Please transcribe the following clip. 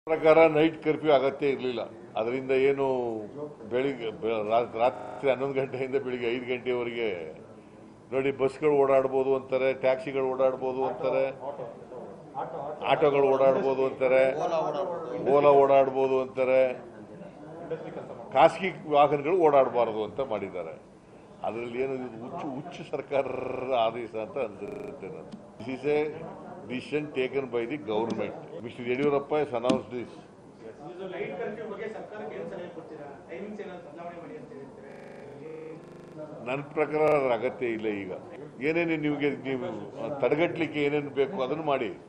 ಪ್ರಕಾರ night curfew ಅಗತ್ಯ ಇರಲಿಲ್ಲ ಅದರಿಂದ ಏನು ಬೆಳಿಗ್ಗೆ ಬೆ- ರಾ- ರಾತ್ರಿ ಹನ್ನೊಂದು ಗಂಟೆಯಿಂದ ಬೆಳಿಗ್ಗೆ ಐದು ಗಂಟೆವರೆಗೆ ನೋಡಿ ಬಸ್ಗಳು ಓಡಾಡ್ಬೋದು ಅಂತಾರೆ ಟ್ಯಾಕ್ಸಿಗಳು ಓಡಾಡ್ಬೋದು ಅಂತಾರೆ ಆಟೋಗಳು ಓಡಾಡ್ಬೋದು ಅಂತಾರೆ ಓಲಾ ಓಡಾಡ್ಬೋದು ಅಂತಾರೆ ಖಾಸಗಿ ವಾಹನಗಳು ಓಡಾಡಬಾರದು ಅಂತ ಮಾಡಿದ್ದಾರೆ ಅದರಲ್ಲಿ ಏನು ಇದು ಹುಚ್ಚು ಹುಚ್ಚು ಸರ್ಕಾರದ ಆದೇಶ ಅಂತ ಅನ್ಸುತ್ತೆ ನಾನು this is a decision taken by the government mister Yediyurappa is announce this ಇದು ಲೈಟ್ ಕರ್ಫ್ಯೂ ಬಗ್ಗೆ ಸರ್ಕಾರಕ್ಕೆ ಏನು ಸಲಹೆ ಕೊಡ್ತೀರಾ ಟೈಮಿಂಗ್ಸ್ ಏನಾದ್ರು ಬದಲಾವಣೆ ಮಾಡಿ ಅಂತ ಹೇಳ್ತೀರಾ ನನ್ನ ಪ್ರಕಾರ ಅದರ ಅಗತ್ಯ ಇಲ್ಲ ಈಗ ಏನೇನು ನಿಮಗೆ ನೀವು ತಡೆಗಟ್ಟಲಿಕ್ಕೆ ಏನೇನು ಬೇಕು ಅದನ್ನು ಮಾಡಿ